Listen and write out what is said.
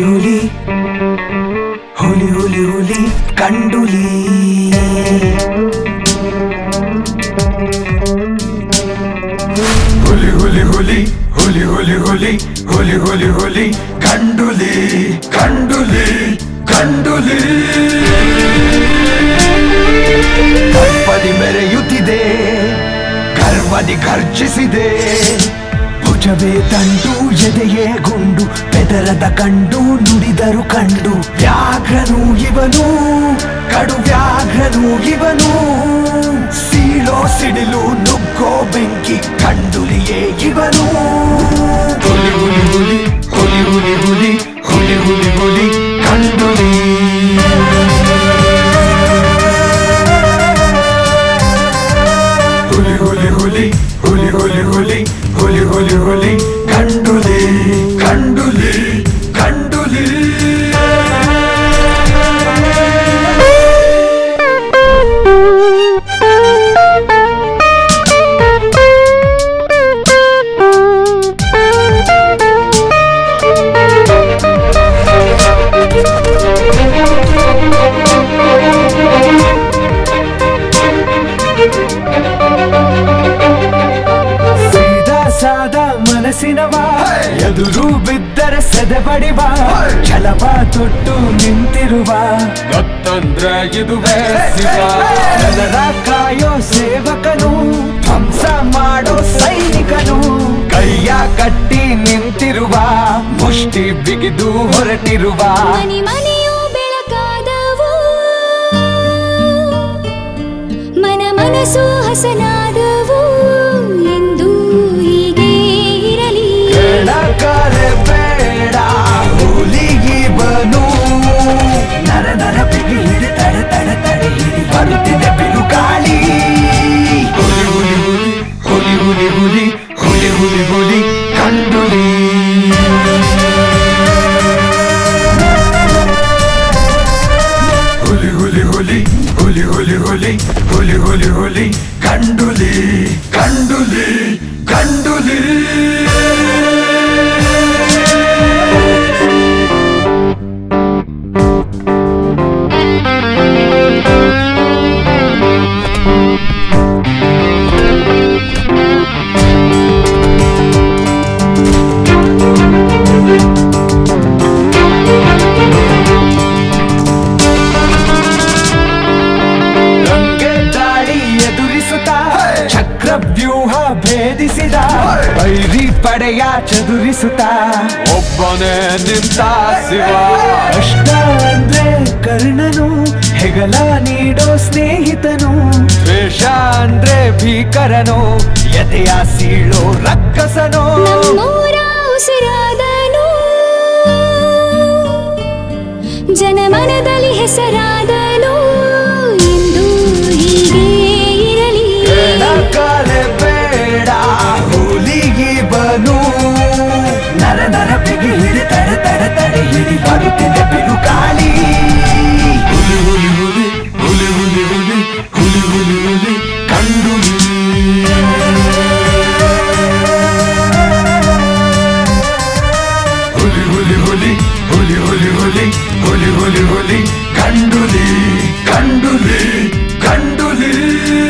ಹುಲಿ ಹುಲಿ ಹುಲಿ ಹುಲಿ ಕಂಡುಲಿ ಹುಲಿ ಹುಲಿ ಹುಲಿ ಹುಲಿ ಹುಲಿ ಹುಲಿ ಹುಲಿ ಹುಲಿ ಹುಲಿ ಕಂಡುಲಿ ಕಂಡುಲಿ ಕಂಡುಲಿ ಗರ್ಭದಿ ಮೆರೆಯುತ್ತಿದೆ ಗರ್ವದಿ ಗರ್ಜಿಸಿದೆ ಭುಜವೇ ತಂಡು ಎದೆಯೇ ಗುಂಡು ಬೆದರದ ಕಂಡು ನುಡಿದರು ಕಂಡು ವ್ಯಾಘ್ರನು ಇವನು ಕಡು ವ್ಯಾಘ್ರನು ಇವನು ಸೀಳೋ ಸಿಡಿಲು ನುಗ್ಗೋ ಬೆಂಕಿ ಕಂಡುಲಿಯೇ ಇವನು ಹುಲಿ ಹುಲಿ ಹುಲಿ ಹುಲಿ ಹುಲಿ ಹುಲಿ ಹುಲಿ ಹುಲಿ ಹುಲಿ ಕಂಡುಲಿ ಹುಲಿ ಹುಲಿ ಹುಲಿ ಹುಲಿ ಹುಲಿ ಹುಲಿ ಹುಲಿ ಹುಲಿ ಹುಲಿ ಕಂಡುಲಿ ಕಂಡುಲಿ ಕಂಡುಲಿ ಸೀದಾ ಸಾದ ಮನಸ್ಸಿನವ ಎದುರು ಬಿದ್ದರೆ ಸೆದೆಬಡಿವ ಛಲವ ತೊಟ್ಟು ನಿಂತಿರುವ ಗೊತ್ತಂದ್ರೆ ಇದುವೇ ಶಿವ ಜನರ ಕಾಯೋ ಸೇವಕನು ಧ್ವಂಸ ಮಾಡೋ ಸೈನಿಕನು ಕೈಯ ಕಟ್ಟಿ ನಿಂತಿರುವ ಮುಷ್ಟಿ ಬಿಗಿದು ಹೊರಟಿರುವ ಮನಿ ಮನೆಯೂ ಬೆಳಕಾದವು ಮನ ಮನಸ್ಸು ಹಸನಾದವು ಎಂದು ಹೀಗೆ ಇರಲಿ ಬೇಡಕಾರೆ ಬೇಡ ಹುಲಿಗಿಬನು ನರ ನರ ಬಿಗಿ ಹಿಡಿ ತಡೆ ತಡೆ ತಡೆ ಹಿಡಿ ಬರುತ್ತಿದೆ ಬಿರುಗಾಳಿ ಹುಲಿ ಹುಲಿ ಹುಲಿ ಹುಲಿ ಹುಲಿ ಹುಲಿ ಹುಲಿ ಹುಲಿ ಕಂಡುಲಿ ಹುಲಿ ಹುಲಿ ಹುಲಿ ಹುಲಿ ಹುಲಿ ಹುಲಿ ಹುಲಿ ಹುಲಿ ಹುಲಿ ಕಂಡುಲಿ ಕಂಡುಲಿ ಕಂಡುಲಿ ಗಂಗೆ ದಾಳಿ ಎದುರಿಸುತ್ತ ಚಕ್ರವ್ಯೂಹ ಭೇದಿಸಿದ ಬೈರಿ ಪಡೆಯ ಚದುರಿಸುತ್ತ ಒಬ್ಬನೇ ನಿಂತ ಶಿವ ಕಷ್ಟ ಅಂದ್ರೆ ಕರ್ಣನು ಹೆಗಲ ನೀಡೋ ಸ್ನೇಹಿತನು ದ್ವೇಷ ಅಂದ್ರೆ ಭೀಕರನು ಎದೆಯ ಸೀಳೋ ರಕ್ಕಸನು ನಮ್ಮೂರ ಉಸಿರಾದನು ಜನಮನದಲ್ಲಿ ಹೆಸರಾದನು ಎಂದು ಹೀಗೆ ಇರಲಿ ಬೇಡ ಕಾಲೆ ಬೇಡ ಹುಲಿಗಿ ಬನು ನರ ನರ ಬಿಗಿ ಹಿಡಿ ತಡೆ ತಡೆ ತಡೆ ಹಿಡಿ ಬರುತ್ತಿದೆ ಬಿರುಗಾಳಿ ಹುಲಿ ಹುಲಿ ಹುಲಿ ಹುಲಿ ಹುಲಿ ಹುಲಿ ಹುಲಿ ಹುಲಿ ಹುಲಿ ಕಂಡುಲಿ ಹುಲಿ ಹುಲಿ ಹುಲಿ ಹುಲಿ ಹುಲಿ ಹುಲಿ ಹುಲಿ ಹುಲಿ ಹುಲಿ ಕಂಡುಲಿ ಕಂಡುಲಿ ಕಂಡುಲಿ